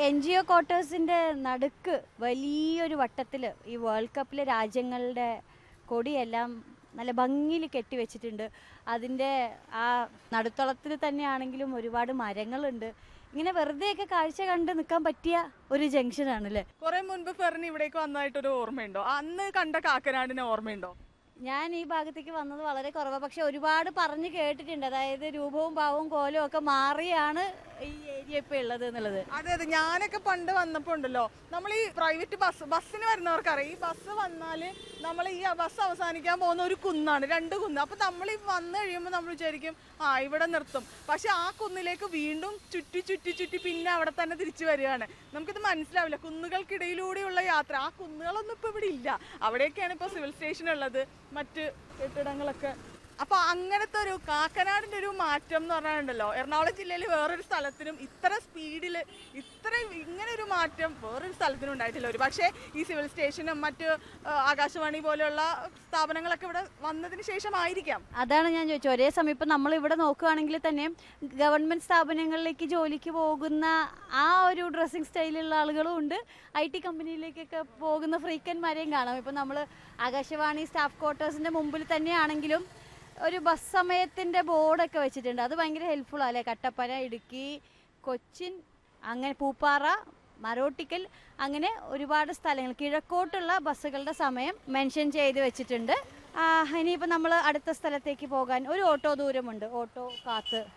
N G O ക്വാർട്ടേഴ്സിൻ്റെ നടുക്ക് വലിയൊരു വട്ടത്തിൽ ഈ വേൾഡ് കപ്പിലെ രാജ്യങ്ങളുടെ കൊടിയെല്ലാം നല്ല ഭംഗിയിൽ കെട്ടിവെച്ചിട്ടുണ്ട് അതിൻ്റെ ആ നടുത്തളത്തിൽ തന്നെയാണെങ്കിലും ഒരുപാട് മരങ്ങളുണ്ട് ഇങ്ങനെ വെറുതെയൊക്കെ കാഴ്ച കണ്ട് നിൽക്കാൻ പറ്റിയ ഒരു ജംഗ്ഷനാണ് അല്ലേ കുറെ മുൻപ് ഫെറിന് ഇവിടേക്ക് വന്നതായിട്ടൊരു ഓർമ്മയുണ്ടോ അന്ന് കണ്ട കാക്കനാടിനെ ഓർമ്മയുണ്ടോ ഞാൻ ഈ ഭാഗത്തേക്ക് വന്നത് വളരെ കുറവാണ് പക്ഷെ ഒരുപാട് പറഞ്ഞ് കേട്ടിട്ടുണ്ട് അതായത് രൂപവും ഭാവവും കോലവും ഒക്കെ മാറിയാണ് ഈ ഏരിയ ഇപ്പോൾ ഉള്ളത് എന്നുള്ളത് അതെ അതെ ഞാനൊക്കെ പണ്ട് വന്നപ്പോ ഉണ്ടല്ലോ നമ്മൾ ഈ പ്രൈവറ്റ് ബസ് ബസ്സിന് വരുന്നവർക്കറിയാം ഈ ബസ് വന്നാൽ നമ്മൾ ഈ ബസ് അവസാനിക്കാൻ പോകുന്ന ഒരു കുന്നാണ് രണ്ട് കുന്ന് അപ്പൊ നമ്മൾ ഈ വന്നു കഴിയുമ്പോൾ നമ്മൾ വിചാരിക്കും ആ ഇവിടെ നിർത്തും പക്ഷെ ആ കുന്നിലേക്ക് വീണ്ടും ചുറ്റി ചുറ്റി ചുറ്റി പിന്നെ അവിടെ തന്നെ തിരിച്ചു വരികയാണ് നമുക്കിത് മനസ്സിലാവില്ല കുന്നുകൾക്കിടയിലൂടെയുള്ള യാത്ര ആ കുന്നുകളൊന്നും ഇപ്പൊ ഇവിടെ ഇല്ല അവിടെയൊക്കെയാണ് ഇപ്പൊ സിവിൽ സ്റ്റേഷൻ ഉള്ളത് മറ്റ് കെട്ടിടങ്ങളൊക്കെ അപ്പൊ അങ്ങനത്തെ ഒരു കാക്കനാടിന്റെ ഒരു മാറ്റം എന്ന് പറഞ്ഞാലുണ്ടല്ലോ എറണാകുളം ജില്ലയിൽ വേറൊരു സ്ഥലത്തിനും ഇത്ര സ്പീഡിൽ ഇത്ര ഇങ്ങനെ ഒരു മാറ്റം വേറൊരു സ്ഥലത്തിനും ഉണ്ടായിട്ടില്ല ഒരു പക്ഷേ ഈ സിവിൽ സ്റ്റേഷനും മറ്റ് ആ, ആകാശവാണി പോലെയുള്ള സ്ഥാപനങ്ങളൊക്കെ ഇവിടെ വന്നതിന് ശേഷമായിരിക്കാം അതാണ് ഞാൻ ചോദിച്ചത് ഒരേ സമയം ഇപ്പം നമ്മൾ ഇവിടെ നോക്കുകയാണെങ്കിൽ തന്നെ ഗവൺമെൻറ് സ്ഥാപനങ്ങളിലേക്ക് ജോലിക്ക് പോകുന്ന ആ ഒരു ഡ്രസ്സിങ് സ്റ്റൈലുള്ള ആളുകളും ഉണ്ട് ഐ ടി കമ്പനിയിലേക്കൊക്കെ പോകുന്ന ഫ്രീക്കന്മാരെയും കാണാം ഇപ്പം നമ്മൾ ആകാശവാണി സ്റ്റാഫ് ക്വാർട്ടേഴ്സിൻ്റെ മുമ്പിൽ തന്നെയാണെങ്കിലും ഒരു ബസ് സമയത്തിൻ്റെ ബോർഡൊക്കെ വെച്ചിട്ടുണ്ട് അത് ഭയങ്കര ഹെൽപ്ഫുൾ അല്ലേ കട്ടപ്പന ഇടുക്കി കൊച്ചിൻ അങ്ങനെ പൂപ്പാറ മരോട്ടിക്കൽ അങ്ങനെ ഒരുപാട് സ്ഥലങ്ങൾ കിഴക്കോട്ടുള്ള ബസ്സുകളുടെ സമയം മെൻഷൻ ചെയ്ത് വെച്ചിട്ടുണ്ട് ആ, ഇനിയിപ്പോൾ നമ്മൾ അടുത്ത സ്ഥലത്തേക്ക് പോകാൻ ഒരു ഓട്ടോ ദൂരമുണ്ട് ഓട്ടോ കാത്ത്